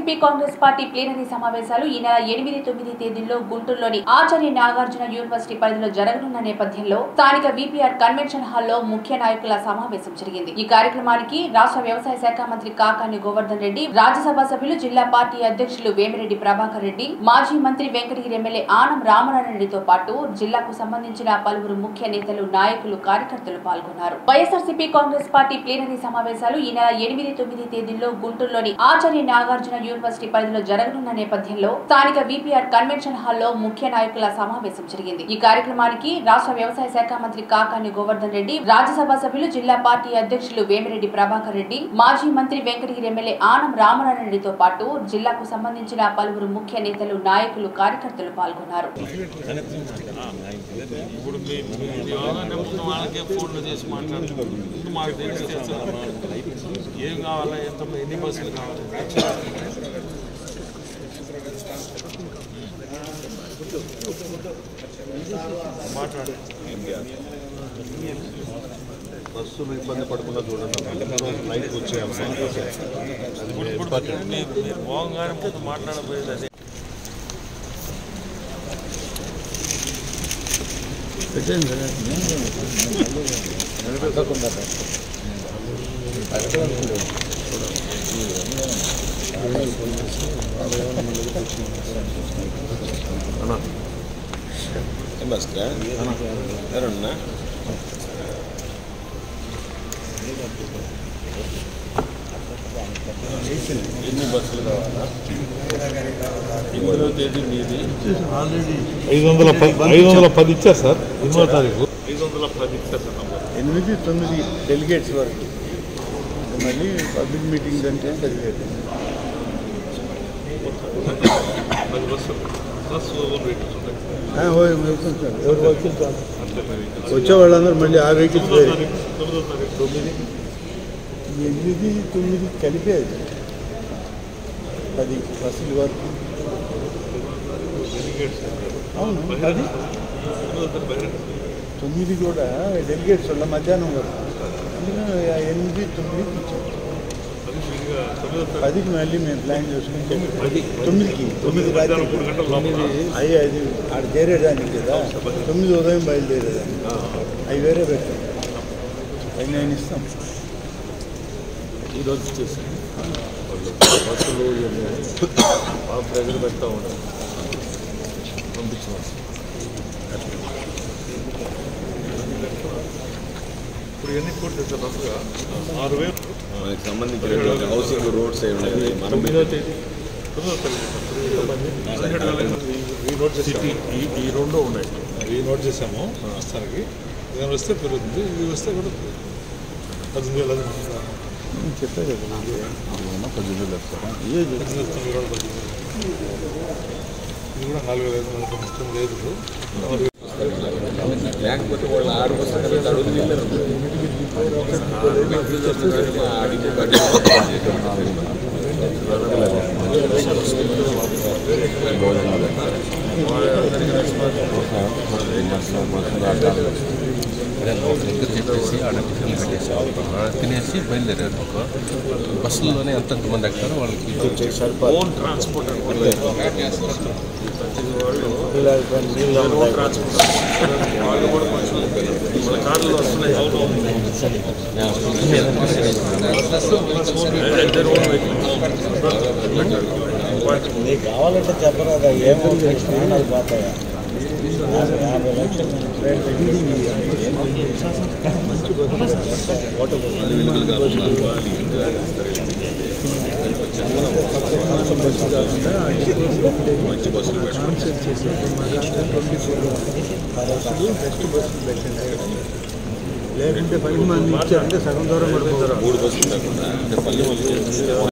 YSRCP Congress party plenary సమావేశాలు ఈ నెల ఎనిమిది తొమ్మిది తేదీల్లో గుంటూరులోని ఆచార్య నాగార్జున యూనివర్సిటీ పరిధిలో జరగనున్న నేపథ్యంలో స్థానిక విపిఆర్ కన్వెన్షన్ హాల్లో ముఖ్య నాయకుల సమావేశం జరిగింది ఈ కార్యక్రమానికి రాష్ట్ర వ్యవసాయ శాఖ మంత్రి కాకాని గోవర్ధన్ రెడ్డి రాజ్యసభ సభ్యులు జిల్లా పార్టీ అధ్యక్షులు వేమిరెడ్డి ప్రభాకర్ రెడ్డి మాజీ మంత్రి వెంకటగిరి ఎమ్మెల్యే ఆనం రామనారాయణ రెడ్డితో పాటు జిల్లాకు సంబంధించిన పలువురు ముఖ్య నేతలు నాయకులు కార్యకర్తలు పాల్గొన్నారు వైఎస్ఆర్సీపీ కాంగ్రెస్ పార్టీ ప్లీనరీ సమావేశాలు ఈ నెల ఎనిమిది తొమ్మిది తేదీల్లో గుంటూరులోని ఆచార్య నాగార్జున యూనివర్సిటీ పరిధిలో జరగనున్న నేపథ్యంలో స్థానిక విపిఆర్ కన్వెన్షన్ హాల్లో ముఖ్య నాయకుల సమావేశం జరిగింది ఈ కార్యక్రమానికి రాష్ట్ర వ్యవసాయ శాఖ మంత్రి కాకాని గోవర్ధన్ రెడ్డి రాజ్యసభ సభ్యులు జిల్లా పార్టీ అధ్యక్షులు వేమిరెడ్డి ప్రభాకర్ రెడ్డి మాజీ మంత్రి వెంకటగిరి ఎమ్మెల్యే ఆనం రామనారాయణ రెడ్డితో పాటు జిల్లాకు సంబంధించిన పలువురు ముఖ్య నేతలు నాయకులు కార్యకర్తలు పాల్గొన్నారు ఇప్పుడు మీ మీ యోగానే ఉన్న వాళ్ళకే ఫోన్లు చేసి మాట్లాడుతున్నారు ఇప్పుడు మాకు తెలిస్తే అసలు ఏం కావాలా ఎంత ఎన్ని బస్సులు కావాలి మాట్లాడు బస్సులు ఇబ్బంది పడకుండా చూడండి అన్న. రోజు నైట్కి వచ్చేయాలి అది ఇప్పుడు ఇప్పుడు మీరు మీరు పోగానే ముందు మాట్లాడబోయేది అదే ఏం బస్కా ఎవరన్నా ఎన్ని బస్సులు కావాలా ఎనిమిదో తేదీ మీది ఐదు వందల ప- ఐదు వందల పది ఇచ్చారు సార్ ఎనిమిదో తారీఖు ఐదు వందల పది ఇచ్చారు నంబర్ ఎనిమిది తొమ్మిది డెలిగేట్స్ వరకు మళ్ళీ పబ్లిక్ మీటింగ్ అంటే డెలిగేట్ పది బస్సులు బస్సు ఓన్ వెహికల్స్ ఉంటాయి వెళ్తుంది సార్ ఎవరు వెహికల్స్ అంతే మరి వచ్చే వాళ్ళందరూ మళ్ళీ ఆ వెహికల్స్ తొమ్మిదో వేరే. తారీఖు తొమ్మిదో తారీఖు తొమ్మిది ఎనిమిది తొమ్మిది కలిపేది పది బస్సుల వరకు డెలిగేట్స్ అంటారు అవును పది తొమ్మిదో తారీఖు బహిరంగ తొమ్మిది కూడా డెలిగేట్స్ వల్ల మధ్యాహ్నం వరకు అందుకని ఆ ఎనిమిది తొమ్మిది ఇచ్చాం అది మీరుగా తొమ్మిదో తారీఖు పదికి మళ్ళీ మేము ప్లాన్ చేసుకుని చెప్పి తొమ్మిదికి తొమ్మిది రాత్రి మధ్యాహ్నం మూడు గంటల లోపల అయ్యి అది ఆడ చేరేదానికి కదా తొమ్మిది ఉదయం బయలుదేరేదానికి అవి వేరే పెట్టాం అవి నేను ఇస్తాం ఈరోజు చేసి వాళ్ళు బస్సులు ఇవన్నీ బాగా ప్రెజర్ పెడతా ఉన్నారు పంపించిన ఇప్పుడు ఎన్ని కోట్లు సార్ రఫ్గా ఆరు వేలు మనకి సంబంధించినటువంటి హౌసింగ్ రోడ్స్ ఏమి ఉన్నాయి మనం తొమ్మిదో తేదీ తొమ్మిదో తారీఖు పదిహేడు వేల ఈ నోట్ చేసి ఈ ఈ రెండు ఉన్నాయి ఈ నోట్ చేసాము ప్రస్తుతానికి ఇదేం వస్తే పెరుగుతుంది ఇది వస్తే కూడా పద్దెనిమిది వేల ఐదు వందలు. చెప్పే కదా పద్దెనిమిది వేలు వస్తారా? పద్దెనిమిది తొమ్మిది వేల పద్దెనిమిది ఇది కూడా నాలుగు వేల ఐదు వందల మొత్తం లేదు లేకపోతే వాళ్ళు ఆరు బస్సులు అడుగు నిల్లరు చెప్పేసి ఆడ టిఫిన్లు పెట్టేసి ఆడ తినేసి బయలుదేరారు ఒక బస్సుల్లోనే ఎంతమంది ఎక్కుతారో వాళ్ళకి ఓన్ ట్రాన్స్పోర్ట్ అంటే వాళ్ళు ట్రాన్స్పోర్ట్ వాళ్ళు కూడా కొంచెం వాళ్ళ కార్లు వస్తున్నాయి Their own vehicles. నీకు కావాలంటే చెప్పరాదా ఏమో ప్రాణాలు పోతాయా యాభై యాభై లక్షలు మంచి బస్సులు పెట్టాలి లేకుంటే పది మంది ఇచ్చారంటే సగం దూరం కూడా పోతారు మూడు బస్సులు కాకుండా అంటే పల్లె వాళ్ళు